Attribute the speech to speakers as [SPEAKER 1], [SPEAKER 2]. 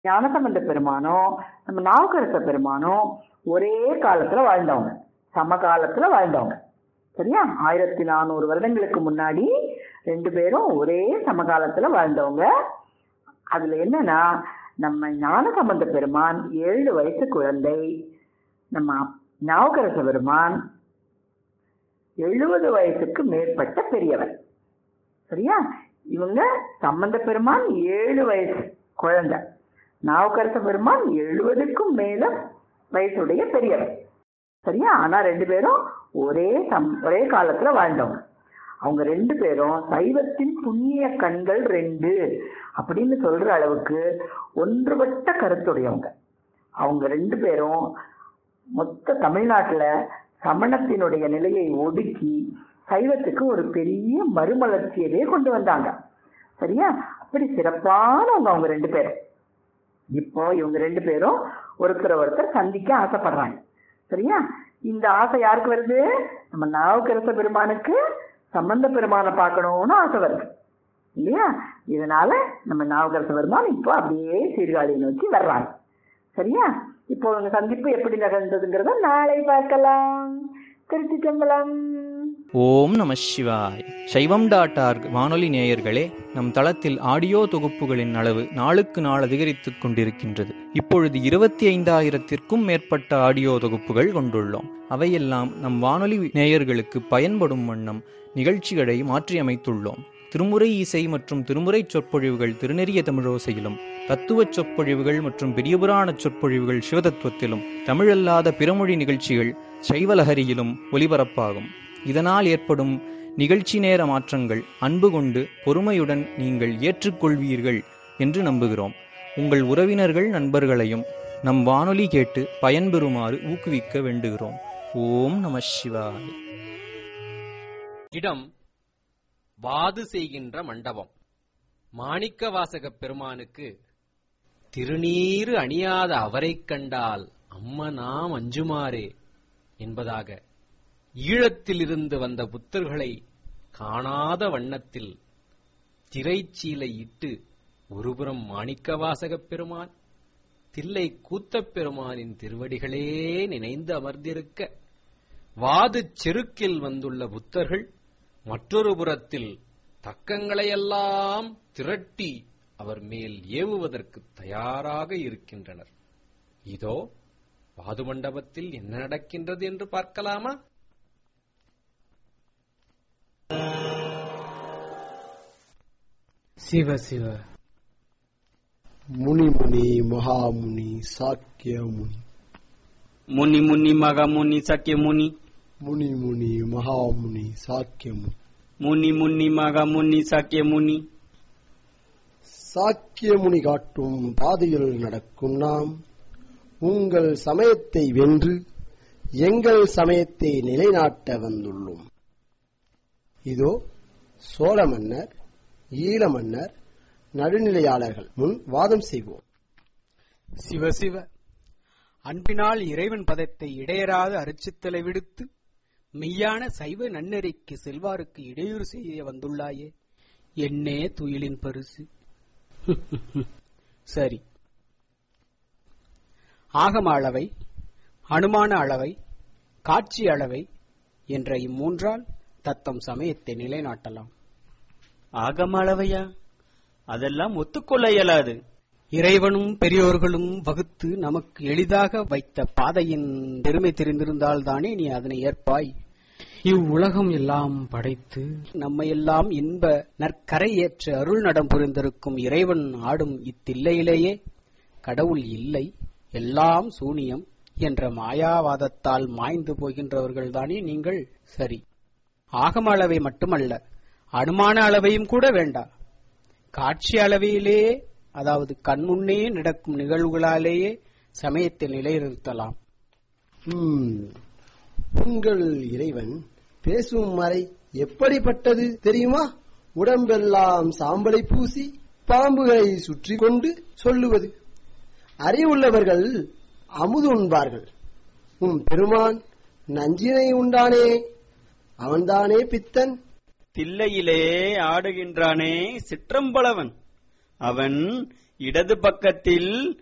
[SPEAKER 1] ஞானசம்பந்த பெருமானும் நம்ம நாவுக்கரச பெருமானும் ஒரே காலத்துல வாழ்ந்தவங்க சமகாலத்துல வாழ்ந்தவங்க சரியா ஆயிரத்தி நானூறு வருடங்களுக்கு முன்னாடி ரெண்டு பேரும் ஒரே சமகாலத்துல வாழ்ந்தவங்க அதுல என்னன்னா நம்ம ஞானசம்பந்த பெருமான் ஏழு வயசு குழந்தை நம்ம நாவுக்கரச பெருமான் எழுபது வயசுக்கு மேற்பட்ட பெரியவர் சரியா இவங்க சம்பந்த பெருமான் ஏழு வயசு குழந்தை நாவுக்கரச பெருமான் எழுபதுக்கும் மேல வயசுடைய பெரியவர் சரியா ஆனா ரெண்டு பேரும் ஒரே சம் ஒரே காலத்துல வாழ்ந்தவங்க அவங்க ரெண்டு பேரும் சைவத்தின் புண்ணிய கண்கள் ரெண்டு அப்படின்னு சொல்ற அளவுக்கு ஒன்றுபட்ட கருத்துடையவங்க அவங்க ரெண்டு பேரும் மொத்த தமிழ்நாட்டுல சமணத்தினுடைய நிலையை ஒடுக்கி சைவத்துக்கு ஒரு பெரிய மறுமலர்ச்சியவே கொண்டு வந்தாங்க சரியா அப்படி சிறப்பானவங்க அவங்க ரெண்டு பேரும் இப்போ இவங்க ரெண்டு பேரும் ஒருத்தர் ஒருத்தர் சந்திக்க ஆசைப்படுறாங்க சரியா இந்த ஆசை யாருக்கு வருது நம்ம நாவுக்கரச பெருமானுக்கு சம்பந்த பெருமானை பார்க்கணும்னு ஆசை வருது இல்லையா இதனால நம்ம நாவுக்கரச பெருமான் இப்போ அப்படியே சீர்காழியை நோக்கி வர்றாங்க சரியா இப்போ உங்க சந்திப்பு எப்படி நடந்ததுங்கிறத நாளை பார்க்கலாம் திருச்சி சம்பளம்
[SPEAKER 2] ஓம் நம சிவாய் சைவம் டாட் ஆர்க் வானொலி நேயர்களே நம் தளத்தில் ஆடியோ தொகுப்புகளின் அளவு நாளுக்கு நாள் அதிகரித்துக் கொண்டிருக்கின்றது இப்பொழுது இருபத்தி ஐந்தாயிரத்திற்கும் மேற்பட்ட ஆடியோ தொகுப்புகள் கொண்டுள்ளோம் அவையெல்லாம் நம் வானொலி நேயர்களுக்கு பயன்படும் வண்ணம் நிகழ்ச்சிகளை மாற்றியமைத்துள்ளோம் திருமுறை இசை மற்றும் திருமுறை சொற்பொழிவுகள் திருநெறிய தமிழோசையிலும் தத்துவச் சொற்பொழிவுகள் மற்றும் பெரியபுராண சொற்பொழிவுகள் சிவதத்துவத்திலும் தமிழல்லாத பிறமொழி நிகழ்ச்சிகள் சைவலஹரியிலும் ஒலிபரப்பாகும் இதனால் ஏற்படும் நிகழ்ச்சி நேர மாற்றங்கள் அன்பு கொண்டு பொறுமையுடன் நீங்கள் ஏற்றுக்கொள்வீர்கள் என்று நம்புகிறோம் உங்கள் உறவினர்கள் நண்பர்களையும் நம் வானொலி கேட்டு பயன்பெறுமாறு ஊக்குவிக்க வேண்டுகிறோம் ஓம் நம சிவாய
[SPEAKER 3] இடம் வாது செய்கின்ற மண்டபம் மாணிக்க வாசகப் பெருமானுக்கு திருநீறு அணியாத அவரைக் கண்டால் அம்மனாம் அஞ்சுமாறே என்பதாக ஈழத்திலிருந்து வந்த புத்தர்களை காணாத வண்ணத்தில் திரைச்சீலை இட்டு ஒருபுறம் மாணிக்கவாசகப் பெருமான் தில்லை கூத்தப் பெருமானின் திருவடிகளே நினைந்து அமர்ந்திருக்க வாது செருக்கில் வந்துள்ள புத்தர்கள் மற்றொரு புறத்தில் தக்கங்களையெல்லாம் திரட்டி அவர் மேல் ஏவுவதற்கு தயாராக இருக்கின்றனர் இதோ வாது மண்டபத்தில் என்ன நடக்கின்றது என்று பார்க்கலாமா
[SPEAKER 4] சிவ சிவ
[SPEAKER 5] முனி முனி மகாமுனி சாக்கிய முனி
[SPEAKER 6] முனி முனி மக முனி சக்கிய முனி
[SPEAKER 5] முனி முனி மகாமுனி சாக்கிய முனி
[SPEAKER 6] முனி முனி மக முனி சக்கிய முனி
[SPEAKER 5] சாக்கிய முனி காட்டும் பாதையில் நடக்கும் நாம் உங்கள் சமயத்தை வென்று எங்கள் சமயத்தை நிலைநாட்ட வந்துள்ளோம் இதோ சோழ மன்னர் ஈழ மன்னர் நடுநிலையாளர்கள் முன் வாதம் செய்வோம்
[SPEAKER 4] சிவ சிவ அன்பினால் இறைவன் பதத்தை இடையராது அரிச்சித்தலை விடுத்து மெய்யான சைவ நன்னெறிக்கு செல்வாருக்கு இடையூறு செய்ய வந்துள்ளாயே என்னே துயிலின் பரிசு சரி ஆகம அளவை அனுமான அளவை காட்சி அளவை என்ற இம்மூன்றால் தத்தம் சமயத்தை நிலைநாட்டலாம்
[SPEAKER 6] ஆகம அளவையா அதெல்லாம் ஒத்துக்கொள்ள இயலாது
[SPEAKER 4] இறைவனும் பெரியோர்களும் வகுத்து நமக்கு எளிதாக வைத்த பாதையின் பெருமை தெரிந்திருந்தால் தானே நீ அதனை ஏற்பாய் இவ்வுலகம் எல்லாம் படைத்து நம்மையெல்லாம் இன்ப நற்கரை ஏற்ற அருள் நடம் புரிந்திருக்கும் இறைவன் ஆடும் இத்தில்லையிலேயே கடவுள் இல்லை எல்லாம் சூனியம் என்ற மாயாவாதத்தால் மாய்ந்து போகின்றவர்கள் தானே நீங்கள் சரி ஆகம அளவை மட்டுமல்ல அனுமான அளவையும் கூட வேண்டா காட்சி அளவையிலேயே அதாவது கண்முன்னே நடக்கும் நிகழ்வுகளாலேயே சமயத்தை நிலைநிறுத்தலாம்
[SPEAKER 5] ம், உங்கள் இறைவன் பேசும் மறை எப்படிப்பட்டது தெரியுமா உடம்பெல்லாம் சாம்பலை பூசி பாம்புகளை சுற்றி கொண்டு சொல்லுவது அறிவுள்ளவர்கள் அமுது உண்பார்கள் உம் பெருமான் நஞ்சினை உண்டானே அவன்தானே பித்தன்
[SPEAKER 6] தில்லையிலே ஆடுகின்றானே சிற்றம்பலவன் அவன் இடது பக்கத்தில்